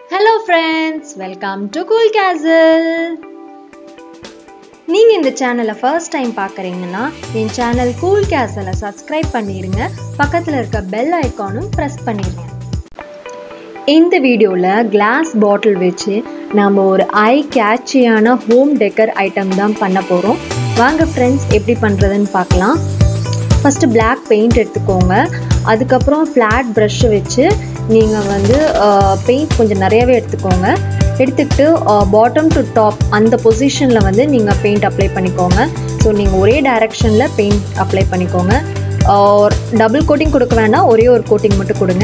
hello friends welcome to cool castle நீங்கள் இந்த சேனலை ஃபர்ஸ்ட் டைம் பார்க்குறீங்கன்னா என் சேனல் கூல் கேசலை சப்ஸ்கிரைப் பண்ணிடுங்க பக்கத்தில் இருக்க பெல் ஐக்கானும் ப்ரெஸ் பண்ணிடுங்க இந்த வீடியோவில் கிளாஸ் பாட்டில் வச்சு நம்ம ஒரு ஐ கேட்சியான ஹோம் டெக்கர் ஐட்டம் தான் பண்ண போகிறோம் வாங்க ஃப்ரெண்ட்ஸ் எப்படி பண்ணுறதுன்னு பார்க்கலாம் ஃபஸ்ட்டு பிளாக் பெயிண்ட் எடுத்துக்கோங்க அதுக்கப்புறம் ஃப்ளாட் ப்ரஷ்ஷை வச்சு நீங்கள் வந்து பெயிண்ட் கொஞ்சம் நிறையவே எடுத்துக்கோங்க எடுத்துக்கிட்டு பாட்டம் டு டாப் அந்த பொசிஷனில் வந்து நீங்கள் பெயிண்ட் அப்ளை பண்ணிக்கோங்க ஸோ நீங்கள் ஒரே டைரெக்ஷனில் பெயிண்ட் அப்ளை பண்ணிக்கோங்க டபுள் கோட்டிங் கொடுக்க வேண்டாம் ஒரே ஒரு கோட்டிங் மட்டும் கொடுங்க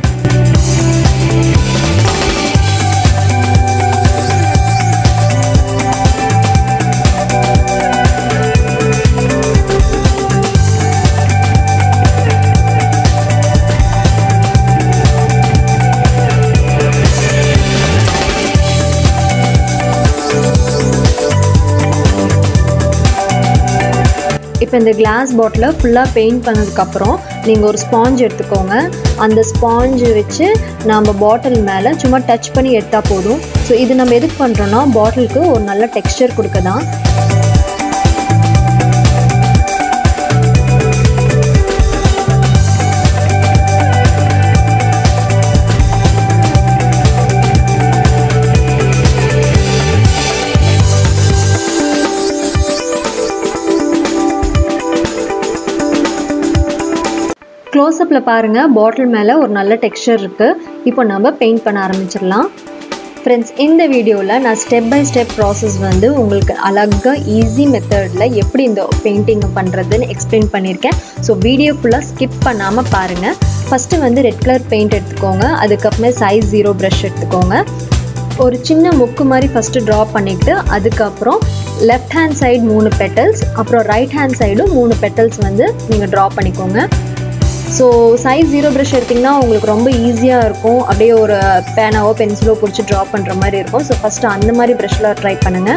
இப்போ இந்த கிளாஸ் பாட்டிலை ஃபுல்லாக பெயிண்ட் பண்ணதுக்கப்புறம் நீங்கள் ஒரு ஸ்பாஞ்ச் எடுத்துக்கோங்க அந்த ஸ்பாஞ்சு வச்சு நம்ம பாட்டில் மேலே சும்மா டச் பண்ணி எடுத்தால் போதும் ஸோ இது நம்ம எதுக்கு பண்ணுறோன்னா பாட்டிலுக்கு ஒரு நல்ல டெக்ஸ்டர் கொடுக்க தான் க்ளோஸ்அப்பில் பாருங்கள் பாட்டில் மேலே ஒரு நல்ல டெக்ஸ்சர் இருக்குது இப்போ நம்ம பெயிண்ட் பண்ண ஆரம்பிச்சிடலாம் ஃப்ரெண்ட்ஸ் இந்த வீடியோவில் நான் ஸ்டெப் பை ஸ்டெப் ப்ராசஸ் வந்து உங்களுக்கு அழகாக ஈஸி மெத்தடில் எப்படி இந்த பெயிண்டிங் பண்ணுறதுன்னு எக்ஸ்பிளைன் பண்ணியிருக்கேன் ஸோ வீடியோ ஃபுல்லாக ஸ்கிப் பண்ணாமல் பாருங்கள் ஃபஸ்ட்டு வந்து ரெட் கலர் பெயிண்ட் எடுத்துக்கோங்க அதுக்கப்புறமே சைஸ் ஜீரோ ப்ரஷ் எடுத்துக்கோங்க ஒரு சின்ன முக்கு மாதிரி ஃபஸ்ட்டு ட்ரா பண்ணிவிட்டு அதுக்கப்புறம் லெஃப்ட் ஹேண்ட் சைடு மூணு பெட்டல்ஸ் அப்புறம் ரைட் ஹேண்ட் சைடும் மூணு பெட்டல்ஸ் வந்து நீங்கள் ட்ரா பண்ணிக்கோங்க ஸோ சைஸ் ஜீரோ ப்ரஷ் எடுத்திங்கன்னா உங்களுக்கு ரொம்ப ஈஸியாக இருக்கும் அப்படியே ஒரு பேனாவோ பென்சிலோ பிடிச்சி ட்ரா பண்ணுற மாதிரி இருக்கும் ஸோ ஃபஸ்ட்டு அந்த மாதிரி ப்ரஷில் ட்ரை பண்ணுங்கள்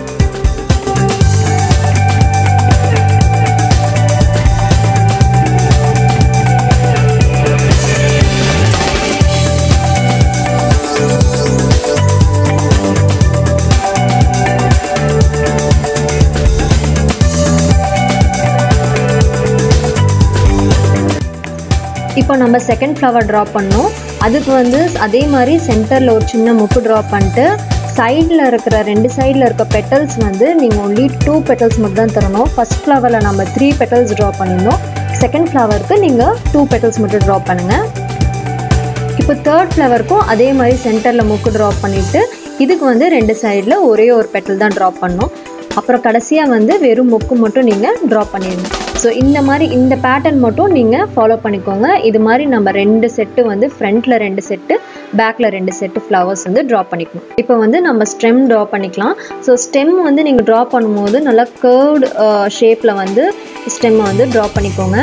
இப்போ நம்ம செகண்ட் ஃப்ளவர் ட்ரா பண்ணோம் அதுக்கு வந்து அதே மாதிரி சென்டரில் ஒரு சின்ன முக்கு ட்ரா பண்ணிட்டு சைடில் இருக்கிற ரெண்டு சைடில் இருக்க பெட்டல்ஸ் வந்து நீங்கள் ஒன்லி டூ பெட்டல்ஸ் மட்டும் தான் தரணும் ஃபஸ்ட் ஃப்ளவரில் நம்ம த்ரீ பெட்டல்ஸ் ட்ரா பண்ணியிருந்தோம் செகண்ட் ஃப்ளவருக்கு நீங்கள் டூ பெட்டல்ஸ் மட்டும் ட்ரா பண்ணுங்கள் இப்போ தேர்ட் ஃப்ளவருக்கும் அதே மாதிரி சென்டரில் முக்கு ட்ரா பண்ணிவிட்டு இதுக்கு வந்து ரெண்டு சைடில் ஒரே ஒரு பெட்டல் தான் ட்ரா பண்ணோம் அப்புறம் கடைசியாக வந்து வெறும் மொக்கு மட்டும் நீங்கள் ட்ரா பண்ணிடணும் ஸோ இந்த மாதிரி இந்த பேட்டர்ன் மட்டும் நீங்கள் ஃபாலோ பண்ணிக்கோங்க இது மாதிரி நம்ம ரெண்டு செட்டு வந்து ஃப்ரண்ட்டில் ரெண்டு செட்டு பேக்கில் ரெண்டு செட்டு ஃப்ளவர்ஸ் வந்து ட்ரா பண்ணிக்கணும் இப்போ வந்து நம்ம ஸ்டெம் ட்ரா பண்ணிக்கலாம் ஸோ ஸ்டெம் வந்து நீங்கள் ட்ரா பண்ணும்போது நல்லா கேர்வ்டு ஷேப்பில் வந்து ஸ்டெம்மை வந்து ட்ரா பண்ணிக்கோங்க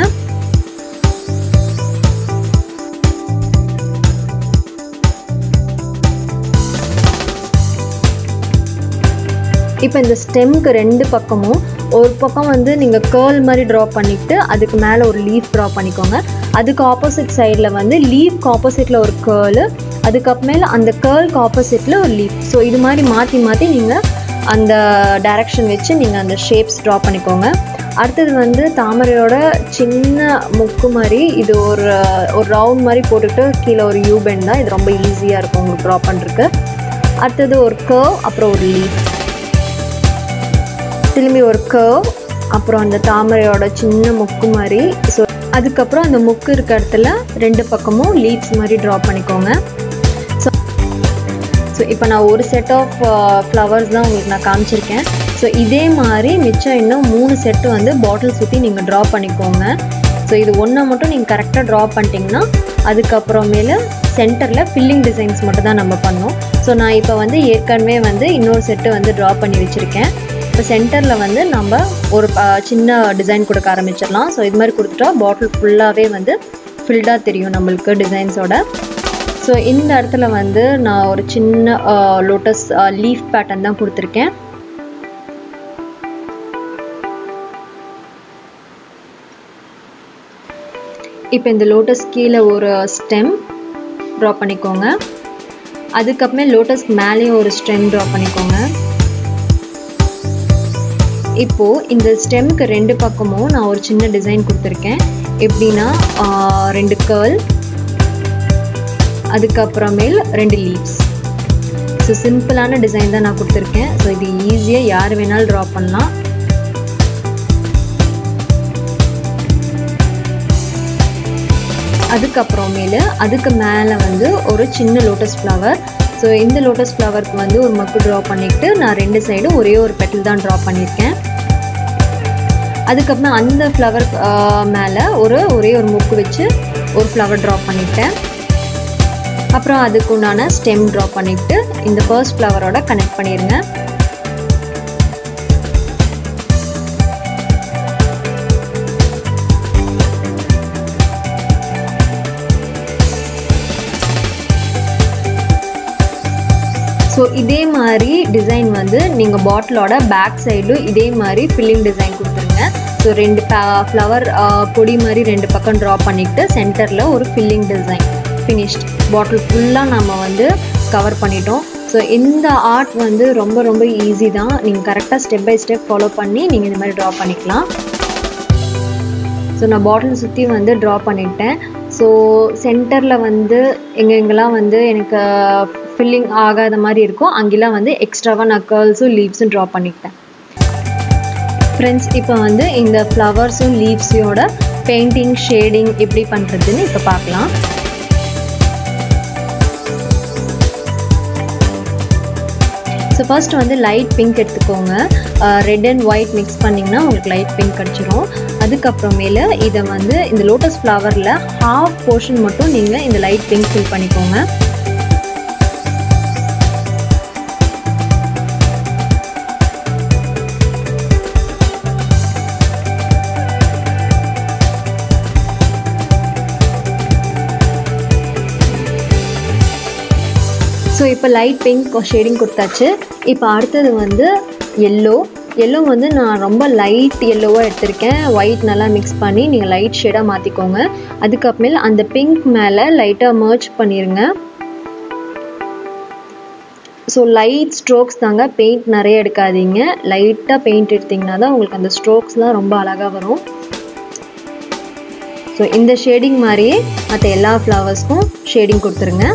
இப்போ இந்த ஸ்டெம்க்கு ரெண்டு பக்கமும் ஒரு பக்கம் வந்து நீங்கள் கேர்ள் மாதிரி ட்ரா பண்ணிவிட்டு அதுக்கு மேலே ஒரு லீஃப் ட்ரா பண்ணிக்கோங்க அதுக்கு ஆப்போசிட் சைடில் வந்து லீஃப்க்கு ஆப்போசிட்டில் ஒரு கேர்ளு அதுக்கப்புறமேல அந்த கேர்ளுக்கு ஆப்போசிட்டில் ஒரு லீஃப் ஸோ இது மாதிரி மாற்றி மாற்றி நீங்கள் அந்த டைரக்ஷன் வச்சு நீங்கள் அந்த ஷேப்ஸ் ட்ரா பண்ணிக்கோங்க அடுத்தது வந்து தாமரையோட சின்ன முக்கு மாதிரி இது ஒரு ஒரு ரவுண்ட் மாதிரி போட்டுட்டு கீழே ஒரு யூபெண்ட் தான் இது ரொம்ப ஈஸியாக இருக்கும் உங்களுக்கு ட்ரா பண்ணுறதுக்கு அடுத்தது ஒரு கர்வ் அப்புறம் ஒரு லீஃப் திரும்பி ஒரு கர்வ் அப்புறம் அந்த தாமரையோட சின்ன முக்கு மாதிரி ஸோ அதுக்கப்புறம் அந்த முக்கு இருக்க இடத்துல ரெண்டு பக்கமும் லீவ்ஸ் மாதிரி ட்ரா பண்ணிக்கோங்க ஸோ ஸோ இப்போ நான் ஒரு செட் ஆஃப் ஃப்ளவர்ஸ் தான் உங்களுக்கு நான் காமிச்சிருக்கேன் ஸோ இதே மாதிரி மிச்சம் இன்னும் மூணு செட்டு வந்து பாட்டில் சுற்றி நீங்கள் ட்ரா பண்ணிக்கோங்க ஸோ இது ஒன்றை மட்டும் நீங்கள் கரெக்டாக ட்ரா பண்ணிட்டீங்கன்னா அதுக்கப்புறமேல சென்டரில் ஃபில்லிங் டிசைன்ஸ் மட்டும் தான் நம்ம பண்ணோம் ஸோ நான் இப்போ வந்து ஏற்கனவே வந்து இன்னொரு செட்டு வந்து ட்ரா பண்ணி வச்சுருக்கேன் இப்போ சென்டரில் வந்து நம்ம ஒரு சின்ன டிசைன் கொடுக்க ஆரம்பிச்சிடலாம் ஸோ இது மாதிரி கொடுத்துட்டா பாட்டில் ஃபுல்லாகவே வந்து ஃபில்டாக தெரியும் நம்மளுக்கு டிசைன்ஸோட ஸோ இந்த இடத்துல வந்து நான் ஒரு சின்ன லோட்டஸ் லீஃப் பேட்டர்ன் தான் கொடுத்துருக்கேன் இப்போ இந்த லோட்டஸ் கீழே ஒரு ஸ்டெம் ட்ரா பண்ணிக்கோங்க அதுக்கப்புறமே லோட்டஸ்க்கு மேலேயும் ஒரு ஸ்டெம் ட்ரா பண்ணிக்கோங்க இப்போது இந்த ஸ்டெம்க்கு ரெண்டு பக்கமும் நான் ஒரு சின்ன டிசைன் கொடுத்துருக்கேன் எப்படின்னா ரெண்டு கேர்ள் அதுக்கப்புறமேல் ரெண்டு லீவ்ஸ் ஸோ சிம்பிளான டிசைன் தான் நான் கொடுத்துருக்கேன் ஸோ இது ஈஸியாக யார் வேணாலும் ட்ரா பண்ணலாம் அதுக்கப்புறமேலு அதுக்கு மேலே வந்து ஒரு சின்ன லோட்டஸ் ஃப்ளவர் ஸோ இந்த லோட்டஸ் ஃப்ளவருக்கு வந்து ஒரு மக்கு ட்ரா பண்ணிக்கிட்டு நான் ரெண்டு சைடும் ஒரே ஒரு பெட்டில் தான் ட்ரா பண்ணியிருக்கேன் அதுக்கப்புறம் அந்த ஃப்ளவர் மேலே ஒரு ஒரே ஒரு முக்கு வச்சு ஒரு ஃப்ளவர் ட்ரா பண்ணிட்டேன் அப்புறம் அதுக்கு உண்டான ஸ்டெம் ட்ரா பண்ணிவிட்டு இந்த ஃபர்ஸ்ட் ஃப்ளவரோட கனெக்ட் பண்ணிடுங்க ஸோ இதே மாதிரி டிசைன் வந்து நீங்கள் பாட்டிலோட பேக் சைடும் இதே மாதிரி ஃபில்லிங் டிசைன் கொடுத்துருங்க ஸோ ரெண்டு ஃப்ளவர் பொடி மாதிரி ரெண்டு பக்கம் ட்ரா பண்ணிவிட்டு சென்டரில் ஒரு ஃபில்லிங் டிசைன் ஃபினிஷ்ட் பாட்டில் ஃபுல்லாக நம்ம வந்து கவர் பண்ணிட்டோம் ஸோ இந்த ஆர்ட் வந்து ரொம்ப ரொம்ப ஈஸி தான் நீங்கள் கரெக்டாக ஸ்டெப் பை ஸ்டெப் ஃபாலோ பண்ணி நீங்கள் இந்த மாதிரி ட்ரா பண்ணிக்கலாம் ஸோ நான் பாட்டில் சுற்றி வந்து ட்ரா பண்ணிட்டேன் ஸோ சென்டரில் வந்து எங்கெங்கெல்லாம் வந்து எனக்கு ஃபில்லிங் ஆகாத மாதிரி இருக்கும் அங்கெல்லாம் வந்து எக்ஸ்ட்ராவாக நான் கேர்ள்ஸும் லீவ்ஸும் ட்ரா பண்ணிக்கிட்டேன் ஃப்ரெண்ட்ஸ் இப்போ வந்து இந்த ஃப்ளவர்ஸும் லீவ்ஸையோட பெயிண்டிங் ஷேடிங் எப்படி பண்ணுறதுன்னு இப்போ பார்க்கலாம் ஸோ ஃபர்ஸ்ட் வந்து லைட் பிங்க் எடுத்துக்கோங்க ரெட் அண்ட் ஒயிட் மிக்ஸ் பண்ணிங்கன்னா உங்களுக்கு லைட் பிங்க் கிடச்சிரும் அதுக்கப்புறமேல இதை வந்து இந்த லோட்டஸ் ஃப்ளவரில் ஹாஃப் போர்ஷன் மட்டும் நீங்கள் இந்த லைட் பிங்க் ஃபில் பண்ணிக்கோங்க ஸோ இப்போ லைட் பிங்க் ஷேடிங் கொடுத்தாச்சு இப்போ அடுத்தது வந்து எல்லோ எல்லோ வந்து நான் ரொம்ப லைட் எல்லோவாக எடுத்திருக்கேன் ஒயிட் நல்லா மிக்ஸ் பண்ணி நீங்கள் லைட் ஷேடாக மாற்றிக்கோங்க அதுக்கப்புறமேல் அந்த பிங்க் மேலே லைட்டாக மர்ச் பண்ணிடுங்க ஸோ லைட் ஸ்ட்ரோக்ஸ் தாங்க பெயிண்ட் நிறைய எடுக்காதீங்க லைட்டாக பெயிண்ட் எடுத்திங்கன்னா தான் உங்களுக்கு அந்த ஸ்ட்ரோக்ஸ்லாம் ரொம்ப அழகாக வரும் ஸோ இந்த ஷேடிங் மாதிரியே மற்ற எல்லா ஃப்ளவர்ஸ்க்கும் ஷேடிங் கொடுத்துருங்க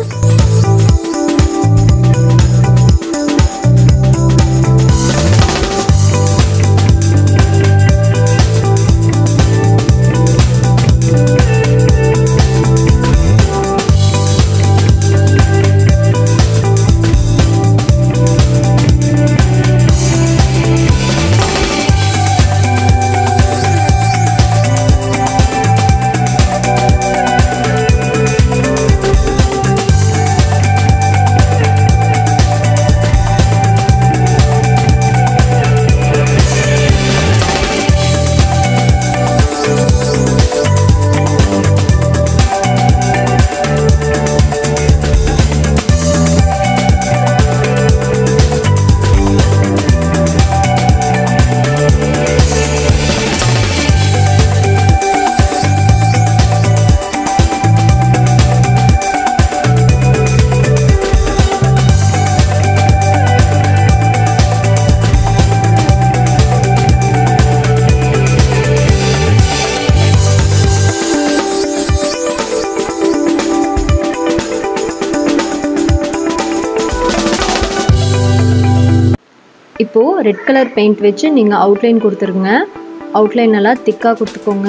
இப்போது ரெட் கலர் பெயிண்ட் வச்சு நீங்கள் அவுட்லைன் கொடுத்துருங்க அவுட்லைன் நல்லா திக்காக கொடுத்துக்கோங்க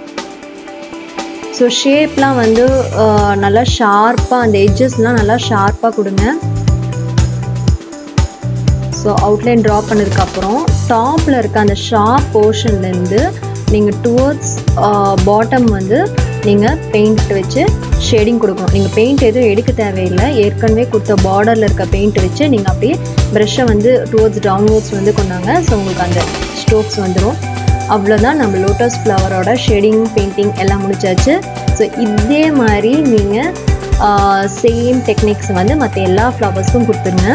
ஸோ ஷேப்லாம் வந்து அஹ், நல்லா ஷார்ப்பாக அந்த எட்ஜஸ்லாம் நல்லா ஷார்ப்பாக கொடுங்க ஸோ அவுட்லைன் ட்ரா பண்ணதுக்கப்புறம் டாப்பில் இருக்க அந்த ஷார்ப் போர்ஷன்லேருந்து நீங்கள் டுவர்ட்ஸ் பாட்டம் வந்து நீங்கள் பெயிண்ட் வச்சு ஷேடிங் கொடுக்கணும் நீங்கள் பெயிண்ட் எதுவும் எடுக்க தேவையில்லை ஏற்கனவே கொடுத்த பார்டரில் இருக்க பெயிண்ட் வச்சு நீங்கள் அப்படியே ப்ரெஷ்ஷை வந்து டுவர்ட்ஸ் டவுன்வர்ட்ஸ் வந்து கொண்டாங்க ஸோ உங்களுக்கு அந்த ஸ்ட்ரோக்ஸ் வந்துடும் அவ்வளோதான் நம்ம லோட்டஸ் ஃப்ளவரோட ஷேடிங் பெயிண்டிங் எல்லாம் முடிச்சாச்சு ஸோ இதே மாதிரி நீங்கள் சேம் டெக்னிக்ஸ் வந்து மற்ற எல்லா ஃப்ளவர்ஸ்க்கும் கொடுத்துருங்க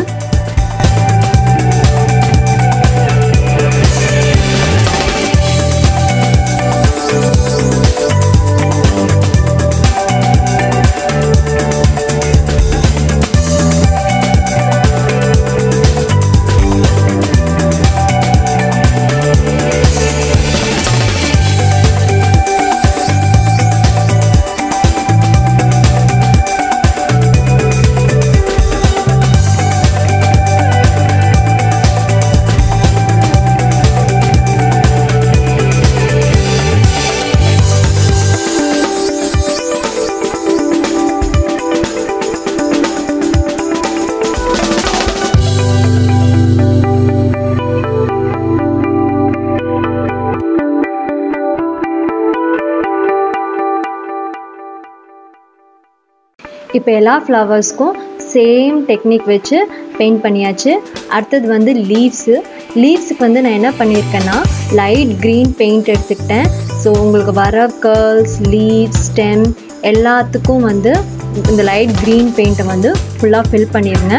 இப்போ எல்லா ஃப்ளவர்ஸ்க்கும் சேம் டெக்னிக் வச்சு பெயிண்ட் பண்ணியாச்சு அடுத்தது வந்து லீவ்ஸு லீவ்ஸுக்கு வந்து நான் என்ன பண்ணியிருக்கேன்னா லைட் க்ரீன் பெயிண்ட் எடுத்துக்கிட்டேன் ஸோ உங்களுக்கு வர கேர்ள்ஸ் லீவ்ஸ் ஸ்டெம் எல்லாத்துக்கும் வந்து இந்த லைட் க்ரீன் பெயிண்ட்டை வந்து ஃபுல்லாக ஃபில் பண்ணிடுங்க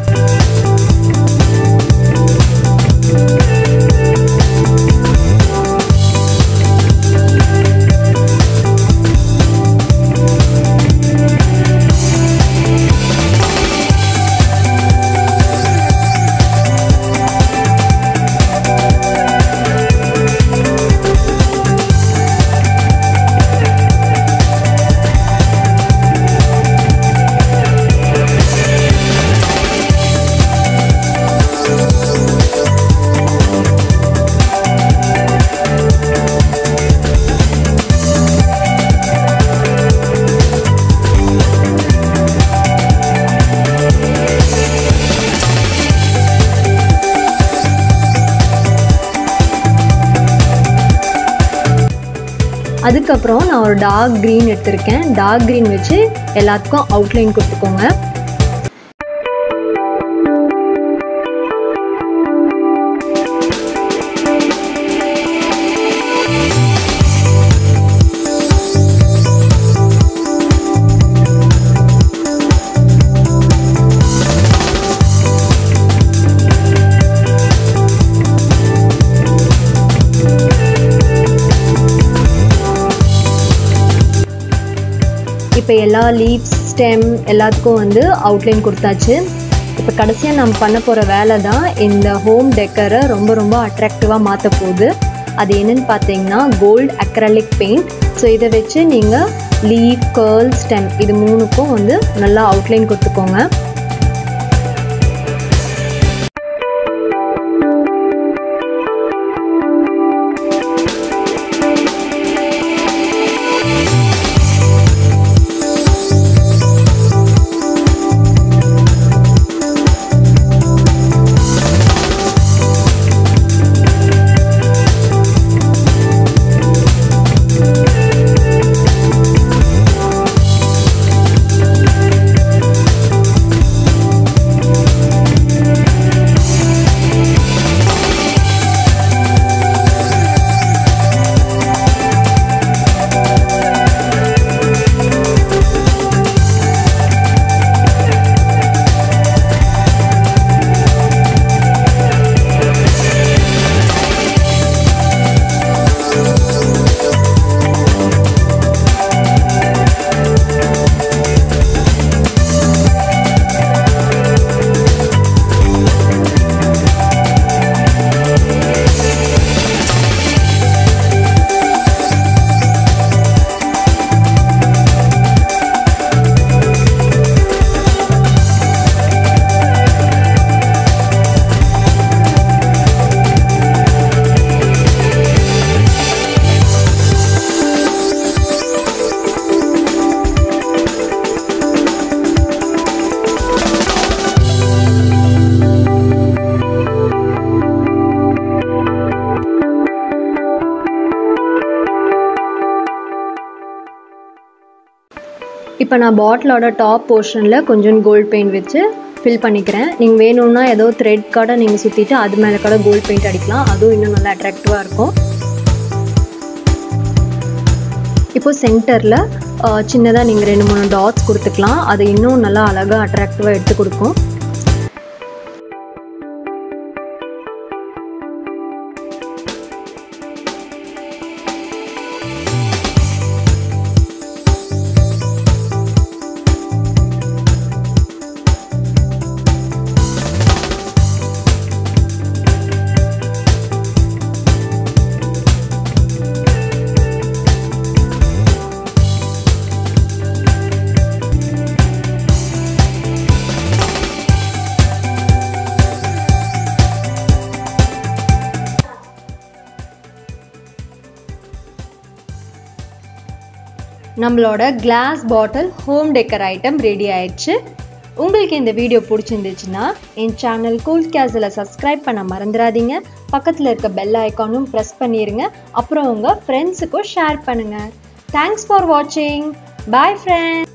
அதுக்கப்புறம் நான் ஒரு டார்க் க்ரீன் எடுத்திருக்கேன் டார்க் க்ரீன் வச்சு எல்லாத்துக்கும் அவுட்லைன் கொடுத்துக்கோங்க இப்போ எல்லா லீவ்ஸ் ஸ்டெம் எல்லாத்துக்கும் வந்து அவுட்லைன் கொடுத்தாச்சு இப்போ கடைசியாக நம்ம பண்ண போகிற வேலை தான் இந்த ஹோம் டெக்கரை ரொம்ப ரொம்ப அட்ராக்டிவாக மாற்ற போகுது அது என்னன்னு பார்த்தீங்கன்னா கோல்டு அக்ரலிக் பெயிண்ட் ஸோ இதை வச்சு நீங்கள் லீவ் கேர்ள் ஸ்டெம் இது மூணுக்கும் வந்து நல்லா அவுட்லைன் கொடுத்துக்கோங்க இப்போ நான் பாட்டிலோட டாப் போர்ஷனில் கொஞ்சம் கோல்ட் பெயிண்ட் வச்சு ஃபில் பண்ணிக்கிறேன் நீங்கள் வேணும்னா ஏதோ த்ரெட் கடை நீங்கள் சுற்றிட்டு அது மேலே கூட கோல்ட் பெயிண்ட் அடிக்கலாம் அதுவும் இன்னும் நல்லா அட்ராக்டிவாக இருக்கும் இப்போ சென்டரில் சின்னதாக நீங்கள் ரெண்டு மூணு டாட்ஸ் கொடுத்துக்கலாம் அது இன்னும் நல்லா அழகாக அட்ராக்டிவாக எடுத்து கொடுக்கும் நம்மளோட glass bottle home decor item ready ஆயிடுச்சு உங்களுக்கு இந்த வீடியோ பிடிச்சிருந்துச்சுன்னா என் சேனல் கூல் கேஸில் சப்ஸ்கிரைப் பண்ண மறந்துடாதீங்க பக்கத்தில் இருக்க பெல் ஐக்கானும் ப்ரெஸ் பண்ணிடுங்க அப்புறம் உங்கள் ஃப்ரெண்ட்ஸுக்கும் ஷேர் பண்ணுங்கள் தேங்க்ஸ் ஃபார் வாட்சிங் பாய் ஃப்ரெண்ட்